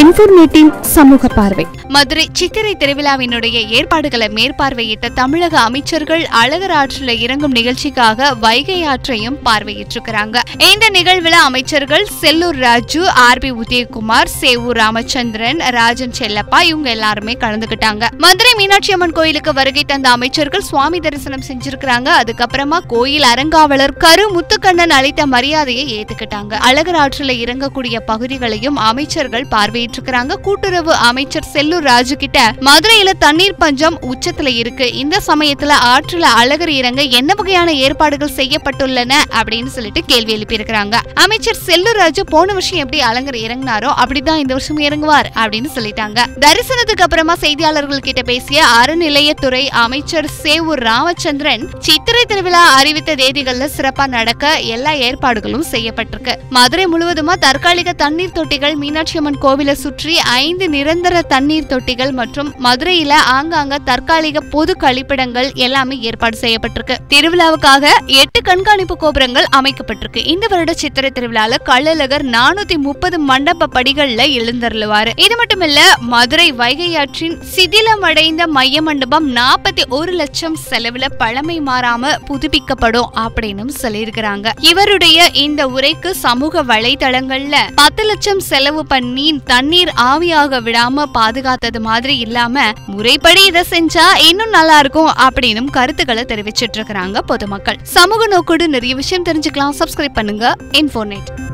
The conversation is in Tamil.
இன்ஃபர்மேட்டின் சமூக பார்வை மதுரை சித்திரை திருவிழாவினுடைய ஏற்பாடுகளை மேற்பார்வையிட்ட தமிழக அமைச்சர்கள் அழகர் ஆற்றில் இறங்கும் நிகழ்ச்சிக்காக வைகை ஆற்றையும் பார்வையிட்டிருக்கிறாங்க இந்த நிகழ்வில் அமைச்சர்கள் செல்லூர் ராஜு ஆர் பி உதயகுமார் சேவூர் ராமச்சந்திரன் ராஜன் செல்லப்பா இவங்க எல்லாருமே கலந்துக்கிட்டாங்க மதுரை மீனாட்சி அம்மன் கோயிலுக்கு வருகை தந்த அமைச்சர்கள் சுவாமி தரிசனம் செஞ்சிருக்கிறாங்க அதுக்கப்புறமா கோயில் அறங்காவலர் கரு முத்துக்கண்ணன் அளித்த மரியாதையை ஏத்துக்கிட்டாங்க அழகர் ஆற்றில் இறங்கக்கூடிய பகுதிகளையும் அமைச்சர்கள் பார்வையிட்டிருக்கிறாங்க கூட்டுறவு அமைச்சர் செல்லூர் ராஜு கிட்ட மதுரையில தண்ணீர் பஞ்சம் உச்சத்துல இருக்கு இந்த சமயத்துல ஆற்றுல அழகர் இறங்க என்ன வகையான ஏற்பாடுகள் செய்யப்பட்டுள்ளன அப்படின்னு சொல்லிட்டு கேள்வி எழுப்பியிருக்கிறாங்க அமைச்சர் செல்லூர் ராஜு போன வருஷம் எப்படி அலங்கர் இறங்கினாரோ அப்படிதான் இந்த வருஷம் இறங்குவார் அப்படின்னு சொல்லிட்டாங்க தரிசனத்துக்கு அப்புறமா செய்தியாளர்கள் கிட்ட பேசிய அறநிலையத்துறை அமைச்சர் சேவூர் ராமச்சந்திரன் சித்திரை திருவிழா அறிவித்த தேதிகள்ல சிறப்பா நடக்க எல்லா ஏற்பாடுகளும் செய்யப்பட்டிருக்கு மதுரை முழுவதுமா தற்காலிக தண்ணீர் தொட்டிகள் மீனாட்சி அம்மன் கோவிலை சுற்றி ஐந்து நிரந்தர தண்ணீர் தொட்டிகள் மற்றும் மதுரையில ஆங்காங்க தற்காலிக பொது கழிப்பிடங்கள் எல்லாமே ஏற்பாடு செய்யப்பட்டிருக்கு திருவிழாவுக்காக எட்டு கண்காணிப்பு கோபுரங்கள் அமைக்கப்பட்டிருக்கு இந்த வருட சித்திரை திருவிழால கள்ளழகர் நானூத்தி முப்பது மண்டப படிகள்ல எழுந்தருளுவாரு இது மட்டும் இல்ல மதுரை வைகையாற்றின் சிதிலமடைந்த மைய மண்டபம் நாற்பத்தி ஒரு லட்சம் செலவுல பழமை மாறாம புதுப்பிக்கப்படும் அப்படின்னு சொல்லியிருக்கிறாங்க இவருடைய இந்த உரைக்கு சமூக வலைதளங்கள்ல பத்து லட்சம் செலவு பண்ணி தண்ணீர் ஆவியாக விடாம பாதுகாத்தது மாதிரி இல்லாம முறைப்படி இதை செஞ்சா இன்னும் நல்லா இருக்கும் அப்படின்னு கருத்துக்களை தெரிவிச்சிட்டு இருக்கிறாங்க பொதுமக்கள் சமூக நோக்கோடு நிறைய விஷயம் தெரிஞ்சுக்கலாம் சப்ஸ்கிரைப் பண்ணுங்க இன்ஃபோநெட்